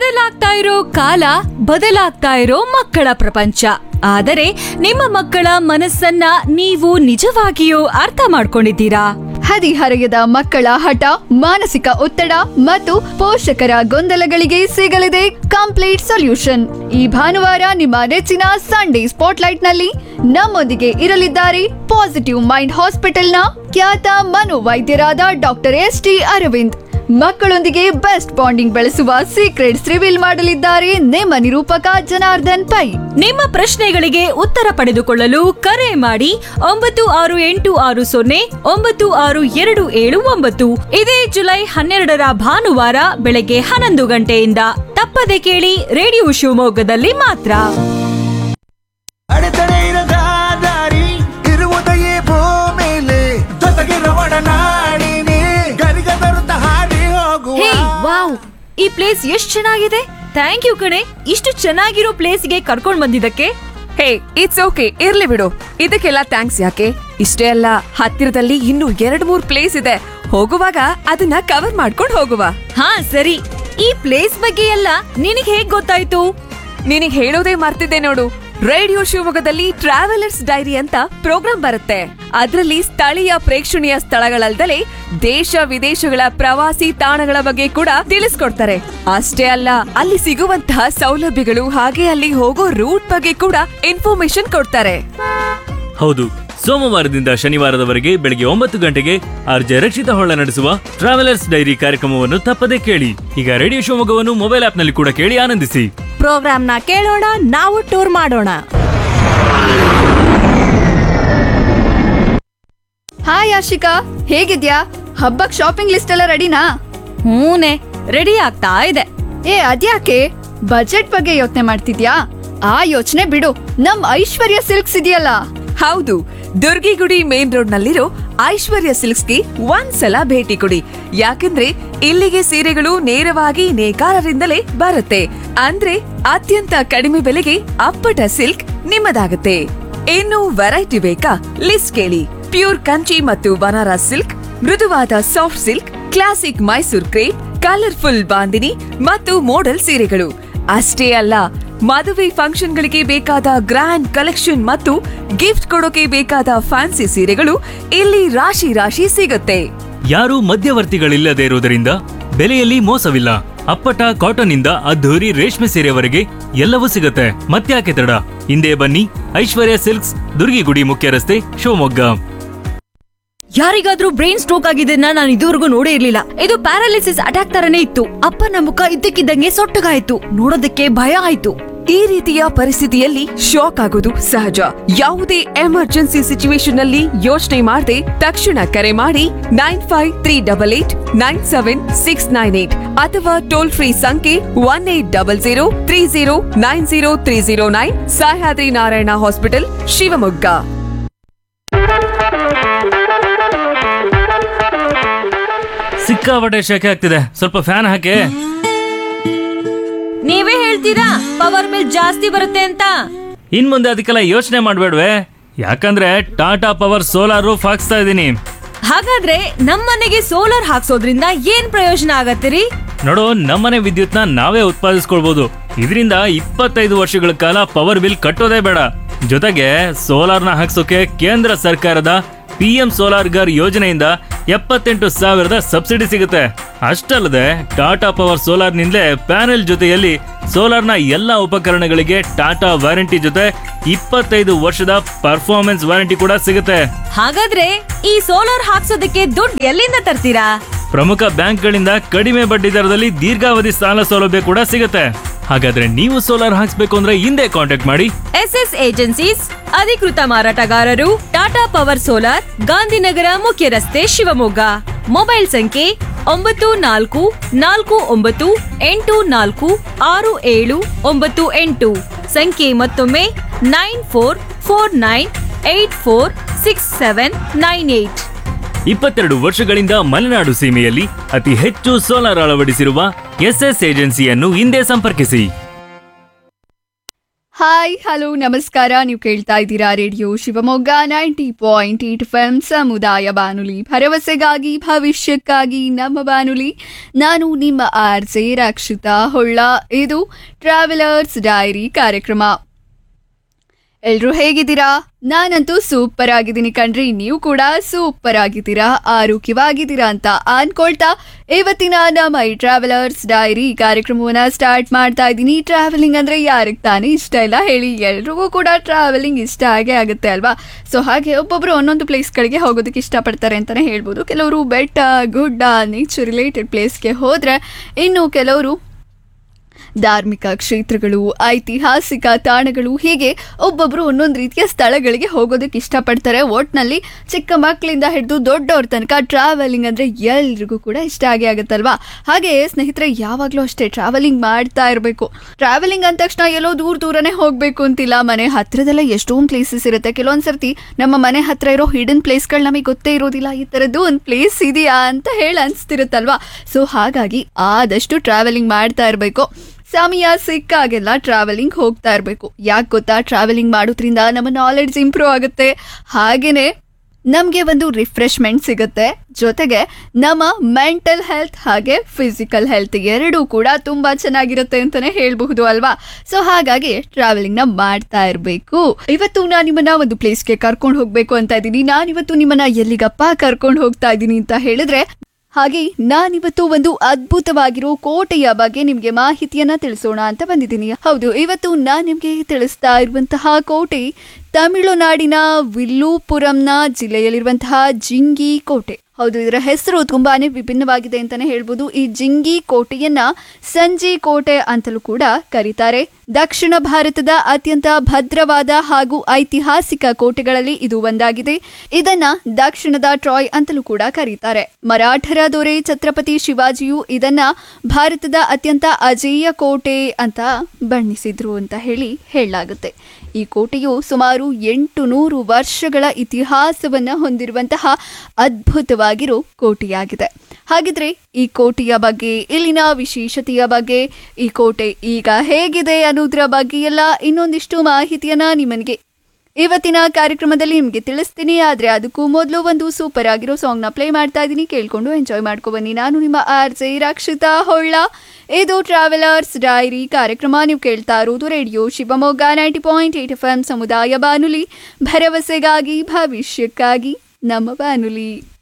ಬದಲಾಗ್ತಾ ಇರೋ ಕಾಲ ಬದಲಾಗ್ತಾ ಇರೋ ಮಕ್ಕಳ ಪ್ರಪಂಚ ಆದರೆ ನಿಮ್ಮ ಮಕ್ಕಳ ಮನಸ್ಸನ್ನ ನೀವು ನಿಜವಾಗಿಯೂ ಅರ್ಥ ಮಾಡ್ಕೊಂಡಿದ್ದೀರಾ ಹದಿಹರೆಯದ ಮಕ್ಕಳ ಹಠ ಮಾನಸಿಕ ಒತ್ತಡ ಮತ್ತು ಪೋಷಕರ ಗೊಂದಲಗಳಿಗೆ ಸಿಗಲಿದೆ ಕಂಪ್ಲೀಟ್ ಸೊಲ್ಯೂಷನ್ ಈ ಭಾನುವಾರ ನಿಮ್ಮ ನೆಚ್ಚಿನ ಸಂಡೇ ಸ್ಪಾಟ್ಲೈಟ್ ನಲ್ಲಿ ನಮ್ಮೊಂದಿಗೆ ಇರಲಿದ್ದಾರೆ ಪಾಸಿಟಿವ್ ಮೈಂಡ್ ಹಾಸ್ಪಿಟಲ್ನ ಖ್ಯಾತ ಮನೋವೈದ್ಯರಾದ ಡಾಕ್ಟರ್ ಎಸ್ ಟಿ ಅರವಿಂದ್ ಮಕ್ಕಳೊಂದಿಗೆ ಬೆಸ್ಟ್ ಬಾಂಡಿಂಗ್ ಬೆಳೆಸುವ ಸೀಕ್ರೆಟ್ಸ್ ರಿವೀಲ್ ಮಾಡಲಿದ್ದಾರೆ ನಿಮ್ಮ ನಿರೂಪಕ ಜನಾರ್ದನ್ ಪೈ ನಿಮ್ಮ ಪ್ರಶ್ನೆಗಳಿಗೆ ಉತ್ತರ ಪಡೆದುಕೊಳ್ಳಲು ಕರೆ ಮಾಡಿ ಒಂಬತ್ತು ಆರು ಎಂಟು ಆರು ಸೊನ್ನೆ ಒಂಬತ್ತು ಆರು ಎರಡು ಏಳು ಒಂಬತ್ತು ಇದೇ ಜುಲೈ ಹನ್ನೆರಡರ ಭಾನುವಾರ ಬೆಳಗ್ಗೆ ಹನ್ನೊಂದು ಗಂಟೆಯಿಂದ ತಪ್ಪದೆ ಕೇಳಿ ರೇಡಿಯೋ ಶಿವಮೊಗ್ಗದಲ್ಲಿ ಮಾತ್ರ ಅಡೆತಡೆ ಇರದ ದಾರಿ ಇರುವುದೆಯೇ ಭೂಮಿಲಿ ಜೊತೆಗಿರುವ ನಾಡಿನಿ ಗರಿಗ ತರುತ್ತ ಹಾಡಿ ಹೋಗುವ ಹೇ ವಾವ್ ಈ ಪ್ಲೇಸ್ ಎಷ್ಟ್ ಚೆನ್ನಾಗಿದೆ ಥ್ಯಾಂಕ್ ಯು ಕಣೆ ಇಷ್ಟು ಚೆನ್ನಾಗಿರೋ ಪ್ಲೇಸ್ಗೆ ಕರ್ಕೊಂಡ್ ಬಂದಿದ್ದಕ್ಕೆ ಹೇ ಇಟ್ಸ್ ಓಕೆ ಇರ್ಲಿ ಬಿಡು ಇದಕ್ಕೆಲ್ಲ ಥ್ಯಾಂಕ್ಸ್ ಯಾಕೆ ಇಷ್ಟೇ ಅಲ್ಲ ಹತ್ತಿರದಲ್ಲಿ ಇನ್ನೂ ಎರಡ್ ಮೂರ್ ಪ್ಲೇಸ್ ಇದೆ ಹೋಗುವಾಗ ಅದನ್ನ ಕವರ್ ಮಾಡ್ಕೊಂಡು ಹೋಗುವ ಹಾ ಸರಿ ಈ ಪ್ಲೇಸ್ ಬಗ್ಗೆ ಎಲ್ಲ ನಿನಗ್ ಹೇಗ್ ಗೊತ್ತಾಯ್ತು ನಿನಗ್ ಹೇಳೋದೇ ಮರ್ತಿದ್ದೆ ನೋಡು ರೇಡಿಯೋ ಶಿವಮೊಗ್ಗದಲ್ಲಿ ಟ್ರಾವೆಲರ್ಸ್ ಡೈರಿ ಅಂತ ಪ್ರೋಗ್ರಾಂ ಬರುತ್ತೆ ಅದರಲ್ಲಿ ಸ್ಥಳೀಯ ಪ್ರೇಕ್ಷಣೀಯ ಸ್ಥಳಗಳಲ್ದಲೇ ದೇಶ ವಿದೇಶಗಳ ಪ್ರವಾಸಿ ತಾಣಗಳ ಬಗ್ಗೆ ಕೂಡ ತಿಳಿಸ್ಕೊಡ್ತಾರೆ ಅಷ್ಟೇ ಅಲ್ಲ ಅಲ್ಲಿ ಸಿಗುವಂತಹ ಸೌಲಭ್ಯಗಳು ಹಾಗೆ ಅಲ್ಲಿ ಹೋಗೋ ರೂಟ್ ಬಗ್ಗೆ ಕೂಡ ಇನ್ಫಾರ್ಮೇಶನ್ ಕೊಡ್ತಾರೆ ಹೌದು ಸೋಮವಾರದಿಂದ ಶನಿವಾರದವರೆಗೆ ಬೆಳಗ್ಗೆ ಒಂಬತ್ತು ಗಂಟೆಗೆ ಆರ್ಜೆ ರಕ್ಷಿತ ಹೊಳ್ಳ ನಡೆಸುವ ಟ್ರಾವೆಲರ್ಸ್ ಡೈರಿ ಕಾರ್ಯಕ್ರಮವನ್ನು ತಪ್ಪದೇ ಕೇಳಿ ಈಗ ರೇಡಿಯೋ ಶಿವಮೊಗ್ಗವನ್ನು ಮೊಬೈಲ್ ಆಪ್ನಲ್ಲಿ ಕೂಡ ಕೇಳಿ ಆನಂದಿಸಿ ಪ್ರೋಗ್ರಾಮ್ನ ಕೇಳೋಣ ನಾವು ಟೂರ್ ಮಾಡೋಣ ಹಾಯ್ ಆಶಿಕಾ ಹೇಗಿದ್ಯಾ ಹಬ್ಬಕ್ ಶಾಪಿಂಗ್ ಲಿಸ್ಟ್ ಎಲ್ಲ ರೆಡಿನಾ ಹೂನೆ ರೆಡಿ ಆಗ್ತಾ ಇದೆ ಏ ಅದ್ಯಾಕೆ ಬಜೆಟ್ ಬಗ್ಗೆ ಯೋಚನೆ ಮಾಡ್ತಿದ್ಯಾ ಆ ಯೋಚನೆ ಬಿಡು ನಮ್ ಐಶ್ವರ್ಯ ಸಿಲ್ಕ್ಸ್ ಇದೆಯಲ್ಲ ಹೌದು ದುರ್ಗಿಗುಡಿ ಮೇನ್ ರೋಡ್ ನಲ್ಲಿರೋ ಐಶ್ವರ್ಯ ಸಿಲ್ಕ್ಸ್ಗೆ ಒಂದ್ಸಲ ಭೇಟಿ ಕೊಡಿ ಯಾಕಂದ್ರೆ ಇಲ್ಲಿಗೆ ಸೀರೆಗಳು ನೇರವಾಗಿ ನೇಕಾರರಿಂದಲೇ ಬರುತ್ತೆ ಅಂದ್ರೆ ಅತ್ಯಂತ ಕಡಿಮೆ ಬೆಲೆಗೆ ಅಪ್ಪಟ ಸಿಲ್ಕ್ ನಿಮ್ಮದಾಗುತ್ತೆ ಇನ್ನು ವೆರೈಟಿ ಬೇಕಾ ಲಿಸ್ಟ್ ಕೇಳಿ ಪ್ಯೂರ್ ಕಂಚಿ ಮತ್ತು ಬನಾರಸ್ ಸಿಲ್ಕ್ ಮೃದುವಾದ soft silk classic Mysore crepe colourful bandhani ಮತ್ತು ಮೋಡಲ್ ಸೀರೆಗಳು ಅಷ್ಟೇ ಅಲ್ಲ ಮದುವೆ ಫಂಕ್ಷನ್ಗಳಿಗೆ ಬೇಕಾದ ಗ್ರ್ಯಾಂಡ್ ಕಲೆಕ್ಷನ್ ಮತ್ತು ಗಿಫ್ಟ್ ಕೊಡೋಕೆ ಬೇಕಾದ ಫ್ಯಾನ್ಸಿ ಸೀರೆಗಳು ಇಲ್ಲಿ ರಾಶಿ ರಾಶಿ ಸಿಗುತ್ತೆ ಯಾರೂ ಮಧ್ಯವರ್ತಿಗಳಿಲ್ಲದೆ ಇರುವುದರಿಂದ ಬೆಲೆಯಲ್ಲಿ ಮೋಸವಿಲ್ಲ ಅಪ್ಪಟ ಕಾಟನ್ ಇಂದ ಅದ್ಧೂರಿ ರೇಷ್ಮೆ ಸೀರೆವರೆಗೆ ಎಲ್ಲವೂ ಸಿಗುತ್ತೆ ಮತ್ತ್ಯಾಕೆ ತಡ ಹಿಂದೆ ಬನ್ನಿ ಐಶ್ವರ್ಯ ಸಿಲ್ಕ್ಸ್ ದುರ್ಗಿಗುಡಿ ಮುಖ್ಯ ರಸ್ತೆ ಶಿವಮೊಗ್ಗ ಯಾರಿಗಾದ್ರೂ ಬ್ರೈನ್ ಸ್ಟ್ರೋಕ್ ಆಗಿದ್ದನ್ನ ನಾನು ಇದುವರೆಗೂ ನೋಡೇ ಇರ್ಲಿಲ್ಲ ಇದು ಪ್ಯಾರಾಲಿಸಿಸ್ ಅಟ್ಯಾಕ್ ತರನೇ ಇತ್ತು ಅಪ್ಪನ ಮುಖ ಇದ್ದಕ್ಕಿದ್ದಂಗೆ ಸೊಟ್ಟಗಾಯ್ತು ನೋಡೋದಕ್ಕೆ ಭಯ ಆಯ್ತು ಈ ರೀತಿಯ ಪರಿಸ್ಥಿತಿಯಲ್ಲಿ ಶಾಕ್ ಆಗೋದು ಸಹಜ ಯಾವುದೇ ಎಮರ್ಜೆನ್ಸಿ ಸಿಚುವೇಶನ್ ನಲ್ಲಿ ಯೋಚನೆ ಮಾಡದೆ ತಕ್ಷಣ ಕರೆ ಮಾಡಿ nine five three double eight nine seven six nine eight ಅಥವಾ ಟೋಲ್ ಫ್ರೀ ಸಂಖ್ಯೆ one eight double zero three zero nine zero three zero nine Sahyadri Narayana hospital Shivamogga ಸಿಕ್ಕಾಪಟ್ಟೆ ಶೆಕೆ ಆಗ್ತಿದೆ ಸ್ವಲ್ಪ ಫ್ಯಾನ್ ಹಾಕಿ ನೀವೇ ಹೇಳ್ತೀರಾ ಪವರ್ ಬಿಲ್ ಜಾಸ್ತಿ ಬರುತ್ತೆ ಅಂತ ಇನ್ ಮುಂದೆ ಅದಕ್ಕೆಲ್ಲ ಯೋಚನೆ ಮಾಡ್ಬೇಡ್ವೆ ಯಾಕಂದ್ರೆ ಟಾಟಾ ಪವರ್ ಸೋಲಾರ್ ರೂಫ್ ಹಾಕ್ಸ್ತಾ ಇದ್ದೀನಿ ಹಾಗಾದ್ರೆ ನಮ್ಮನೆಗೆ ಸೋಲಾರ್ ಹಾಕ್ಸೋದ್ರಿಂದ ಏನ್ ಪ್ರಯೋಜನ ಆಗತ್ತಿರಿ ನೋಡು ನಮ್ಮನೆ ವಿದ್ಯುತ್ನ ನಾವೇ ಉತ್ಪಾದಿಸ್ಕೊಳ್ಬಹುದು ಇದರಿಂದ ಇಪ್ಪತ್ತೈದು ವರ್ಷಗಳ ಕಾಲ ಪವರ್ ಬಿಲ್ ಕಟ್ಟೋದೇ ಬೇಡ ಜೊತೆಗೆ ಸೋಲಾರ್ನ ಹಾಕ್ಸೋಕೆ ಕೇಂದ್ರ ಸರ್ಕಾರದ ಪಿ ಎಂ ಸೋಲಾರ್ ಗರ್ ಯೋಜನೆಯಿಂದ ಎಪ್ಪತ್ತೆಂಟು ಸಾವಿರದ ಸಬ್ಸಿಡಿ ಸಿಗುತ್ತೆ ಅಷ್ಟಲ್ಲದೆ ಟಾಟಾ ಪವರ್ ಸೋಲಾರ್ನಿಂದಲೇ ಪ್ಯಾನೆಲ್ ಜೊತೆಯಲ್ಲಿ ಸೋಲಾರ್ನ ಎಲ್ಲ ಉಪಕರಣಗಳಿಗೆ ಟಾಟಾ ವಾರಂಟಿ ಜೊತೆ ಇಪ್ಪತ್ತೈದು ವರ್ಷದ ಪರ್ಫಾರ್ಮೆನ್ಸ್ ವಾರಂಟಿ ಕೂಡ ಸಿಗುತ್ತೆ ಹಾಗಾದ್ರೆ ಈ ಸೋಲಾರ್ ಹಾಕ್ಸೋದಕ್ಕೆ ದುಡ್ಡು ಎಲ್ಲಿಂದ ತರ್ತೀರಾ ಪ್ರಮುಖ ಬ್ಯಾಂಕ್ಗಳಿಂದ ಕಡಿಮೆ ಬಡ್ಡಿ ದರದಲ್ಲಿ ದೀರ್ಘಾವಧಿ ಸಾಲ ಸೌಲಭ್ಯ ಕೂಡ ಸಿಗುತ್ತೆ ಹಾಗಾದ್ರೆ ನೀವು ಸೋಲಾರ್ ಹಾಕ್ಸ್ಬೇಕು ಅಂದ್ರೆ ಹಿಂದೆ ಕಾಂಟ್ಯಾಕ್ಟ್ ಮಾಡಿ ಎಸ್ ಎಸ್ ಏಜೆನ್ಸೀಸ್ ಅಧಿಕೃತ ಮಾರಾಟಗಾರರು ಟಾಟಾ ಪವರ್ ಸೋಲಾರ್ ಗಾಂಧಿನಗರ ಮುಖ್ಯ ರಸ್ತೆ ಶಿವಮೊಗ್ಗ ಮೊಬೈಲ್ ಸಂಖ್ಯೆ ಒಂಬತ್ತು ನಾಲ್ಕು ನಾಲ್ಕು ಒಂಬತ್ತು ಎಂಟು ನಾಲ್ಕು ಆರು ಏಳು ಒಂಬತ್ತು ಎಂಟು ಸಂಖ್ಯೆ ಮತ್ತೊಮ್ಮೆ nine four four nine eight four six seven nine eight ಇಪ್ಪತ್ತೆರಡು ವರ್ಷಗಳಿಂದ ಮಲೆನಾಡು ಸೀಮೆಯಲ್ಲಿ ಅತಿ ಹೆಚ್ಚು ಸೋಲಾರ್ ಅಳವಡಿಸಿರುವ ಎಸ್ಎಸ್ ಏಜೆನ್ಸಿಯನ್ನು ಹಿಂದೆ ಸಂಪರ್ಕಿಸಿ ಹಾಯ್ ಹಲೋ ನಮಸ್ಕಾರ ನೀವು ಕೇಳ್ತಾ ಇದ್ದೀರಾ radio Shivamogga ninety point eight F ಸಮುದಾಯ ಬಾನುಲಿ ಭರವಸೆಗಾಗಿ ಭವಿಷ್ಯಕ್ಕಾಗಿ ನಮ್ಮ ಬಾನುಲಿ ನಾನು ನಿಮ್ಮ ಆರ್ ಜೆ ರಕ್ಷಿತಾ ಹೊಳ್ಳ ಇದು ಟ್ರಾವೆಲರ್ಸ್ ಡೈರಿ ಕಾರ್ಯಕ್ರಮ ಎಲ್ರೂ ಹೇಗಿದ್ದೀರಾ ನಾನಂತೂ ಸೂಪರ್ ಆಗಿದ್ದೀನಿ ಕಣ್ರಿ ನೀವು ಕೂಡ ಸೂಪರ್ ಆಗಿದ್ದೀರಾ ಆರೋಗ್ಯವಾಗಿದ್ದೀರಾ ಅಂತ ಅನ್ಕೊಳ್ತಾ ಇವತ್ತಿನ ನಮ್ಮ ಈ ಟ್ರಾವೆಲರ್ಸ್ ಡೈರಿ ಕಾರ್ಯಕ್ರಮವನ್ನ ಸ್ಟಾರ್ಟ್ ಮಾಡ್ತಾ ಇದ್ದೀನಿ ಟ್ರಾವೆಲಿಂಗ್ ಅಂದ್ರೆ ಯಾರಿಗೆ ತಾನೇ ಇಷ್ಟ ಇಲ್ಲ ಹೇಳಿ ಎಲ್ರಿಗೂ ಕೂಡ ಟ್ರಾವೆಲಿಂಗ್ ಇಷ್ಟ ಆಗೇ ಆಗುತ್ತೆ ಅಲ್ವಾ ಸೊ ಹಾಗೆ ಒಬ್ಬೊಬ್ರು ಒಂದೊಂದು ಪ್ಲೇಸ್ಗಳಿಗೆ ಹೋಗೋದಕ್ಕೆ ಇಷ್ಟಪಡ್ತಾರೆ ಅಂತಾನೆ ಹೇಳ್ಬೋದು ಕೆಲವರು ಬೆಟ್ಟ ಗುಡ್ಡ ನೇಚರ್ ರಿಲೇಟೆಡ್ ಪ್ಲೇಸ್ಗೆ ಹೋದ್ರೆ ಇನ್ನು ಕೆಲವರು ಧಾರ್ಮಿಕ ಕ್ಷೇತ್ರಗಳು ಐತಿಹಾಸಿಕ ತಾಣಗಳು ಹೀಗೆ ಒಬ್ಬೊಬ್ರು ಒಂದೊಂದು ರೀತಿಯ ಸ್ಥಳಗಳಿಗೆ ಹೋಗೋದಕ್ಕೆ ಇಷ್ಟಪಡ್ತಾರೆ ಒಟ್ನಲ್ಲಿ ಚಿಕ್ಕ ಮಕ್ಕಳಿಂದ ಹಿಡಿದು ದೊಡ್ಡವ್ರ ತನಕ ಟ್ರಾವೆಲಿಂಗ್ ಅಂದ್ರೆ ಎಲ್ರಿಗೂ ಕೂಡ ಇಷ್ಟ ಆಗೇ ಆಗುತ್ತಲ್ವಾ ಹಾಗೆ ಸ್ನೇಹಿತರೆ ಯಾವಾಗಲೂ ಅಷ್ಟೇ ಟ್ರಾವೆಲಿಂಗ್ ಮಾಡ್ತಾ ಇರಬೇಕು ಟ್ರಾವೆಲಿಂಗ್ ಅಂದ ತಕ್ಷಣ ಎಲ್ಲೋ ದೂರ ದೂರನೇ ಹೋಗ್ಬೇಕು ಅಂತಿಲ್ಲ ಮನೆ ಹತ್ರದಲ್ಲೇ ಎಷ್ಟೊಂದು ಪ್ಲೇಸಸ್ ಇರುತ್ತೆ ಕೆಲವೊಂದ್ ಸರ್ತಿ ನಮ್ಮ ಮನೆ ಹತ್ರ ಇರೋ ಹಿಡನ್ ಪ್ಲೇಸ್ಗಳು ನಮಗೆ ಗೊತ್ತೇ ಇರೋದಿಲ್ಲ ಈ ಥರದ್ದು ಒಂದು ಪ್ಲೇಸ್ ಇದೆಯಾ ಅಂತ ಹೇಳಿ ಅನಿಸ್ತಿರುತ್ತಲ್ವಾ ಸೊ ಹಾಗಾಗಿ ಆದಷ್ಟು ಟ್ರಾವೆಲಿಂಗ್ ಮಾಡ್ತಾ ಇರಬೇಕು ಸಮಯ ಸಿಕ್ಕಾಗೆಲ್ಲ ಟ್ರಾವೆಲಿಂಗ್ ಹೋಗ್ತಾ ಇರಬೇಕು ಯಾಕೆ ಗೊತ್ತಾ ಟ್ರಾವೆಲಿಂಗ್ ಮಾಡೋದ್ರಿಂದ ನಮ್ಮ ನಾಲೆಡ್ಜ್ ಇಂಪ್ರೂವ್ ಆಗುತ್ತೆ ಹಾಗೇನೆ ನಮಗೆ ಒಂದು ರಿಫ್ರೆಶ್ಮೆಂಟ್ ಸಿಗುತ್ತೆ ಜೊತೆಗೆ ನಮ್ಮ ಮೆಂಟಲ್ ಹೆಲ್ತ್ ಹಾಗೆ ಫಿಸಿಕಲ್ ಹೆಲ್ತ್ ಎರಡೂ ಕೂಡ ತುಂಬಾ ಚೆನ್ನಾಗಿರುತ್ತೆ ಅಂತಾನೆ ಹೇಳ್ಬಹುದು ಅಲ್ವಾ ಸೊ ಹಾಗಾಗಿ ಟ್ರಾವೆಲಿಂಗ್ ನ ಮಾಡ್ತಾ ಇರಬೇಕು ಇವತ್ತು ನಾನು ನಿಮ್ಮನ್ನ ಒಂದು ಪ್ಲೇಸ್ಗೆ ಕರ್ಕೊಂಡು ಹೋಗ್ಬೇಕು ಅಂತ ಇದ್ದೀನಿ ನಾನಿವತ್ತು ನಿಮ್ಮನ್ನ ಎಲ್ಲಿಗಪ್ಪ ಕರ್ಕೊಂಡು ಹೋಗ್ತಾ ಇದ್ದೀನಿ ಅಂತ ಹೇಳಿದ್ರೆ ಹಾಗೆ ನಾನಿವತ್ತು ಒಂದು ಅದ್ಭುತವಾಗಿರೋ ಕೋಟೆಯ ಬಗ್ಗೆ ನಿಮ್ಗೆ ಮಾಹಿತಿಯನ್ನ ತಿಳಿಸೋಣ ಅಂತ ಬಂದಿದ್ದೀನಿ ಹೌದು ಇವತ್ತು ನಾನ್ ನಿಮ್ಗೆ ತಿಳಿಸ್ತಾ ಇರುವಂತಹ ಕೋಟೆ ತಮಿಳುನಾಡಿನ ವಿಲ್ಲುಪುರಂನ ಜಿಲ್ಲೆಯಲ್ಲಿರುವಂತಹ ಜಿಂಗಿ ಕೋಟೆ ಹೌದು ಇದರ ಹೆಸರು ತುಂಬಾನೇ ವಿಭಿನ್ನವಾಗಿದೆ ಅಂತಾನೆ ಹೇಳ್ಬೋದು ಈ ಜಿಂಗಿ ಕೋಟೆಯನ್ನ ಸಂಜಿ ಕೋಟೆ ಅಂತಲೂ ಕೂಡ ಕರೀತಾರೆ ದಕ್ಷಿಣ ಭಾರತದ ಅತ್ಯಂತ ಭದ್ರವಾದ ಹಾಗೂ ಐತಿಹಾಸಿಕ ಕೋಟೆಗಳಲ್ಲಿ ಇದು ಒಂದಾಗಿದೆ ಇದನ್ನ ದಕ್ಷಿಣದ ಟ್ರಾಯ್ ಅಂತಲೂ ಕೂಡ ಕರೀತಾರೆ ಮರಾಠರ ದೊರೆ ಛತ್ರಪತಿ ಶಿವಾಜಿಯು ಇದನ್ನ ಭಾರತದ ಅತ್ಯಂತ ಅಜೇಯ ಕೋಟೆ ಅಂತ ಬಣ್ಣಿಸಿದ್ರು ಅಂತ ಹೇಳಿ ಹೇಳಲಾಗುತ್ತೆ ಈ ಕೋಟೆಯು ಸುಮಾರು ಎಂಟು ನೂರು ವರ್ಷಗಳ ಇತಿಹಾಸವನ್ನ ಹೊಂದಿರುವಂತಹ ಅದ್ಭುತವಾಗಿರೋ ಕೋಟೆಯಾಗಿದೆ ಹಾಗಿದ್ರೆ ಈ ಕೋಟೆಯ ಬಗ್ಗೆ ಇಲ್ಲಿನ ವಿಶೇಷತೆಯ ಬಗ್ಗೆ ಈ ಕೋಟೆ ಈಗ ಹೇಗಿದೆ ಅನ್ನೋದ್ರ ಬಗ್ಗೆ ಎಲ್ಲ ಇನ್ನೊಂದಿಷ್ಟು ಮಾಹಿತಿಯನ್ನ ನಿಮ್ಮನಿಗೆ ಇವತ್ತಿನ ಕಾರ್ಯಕ್ರಮದಲ್ಲಿ ನಿಮಗೆ ತಿಳಿಸ್ತೀನಿ ಆದ್ರೆ ಅದಕ್ಕೂ ಮೊದಲು ಒಂದು ಸೂಪರ್ ಆಗಿರೋ ಸಾಂಗ್ ನ ಪ್ಲೇ ಮಾಡ್ತಾ ಇದ್ದೀನಿ ಕೇಳ್ಕೊಂಡು ಎಂಜಾಯ್ ಮಾಡ್ಕೊ ಬನ್ನಿ ನಾನು ನಿಮ್ಮ ಆರ್ ಜೆ ರಕ್ಷಿತಾ ಹೊಳ್ಳ ಇದು ಟ್ರಾವೆಲರ್ಸ್ ಡೈರಿ ಕಾರ್ಯಕ್ರಮ ನೀವು ಕೇಳ್ತಾ ಇರೋದು radio Shivamogga ninety point eight F M ಸಮುದಾಯ ಬಾನುಲಿ ಭರವಸೆಗಾಗಿ ಭವಿಷ್ಯಕ್ಕಾಗಿ ನಮ್ಮ ಬಾನುಲಿ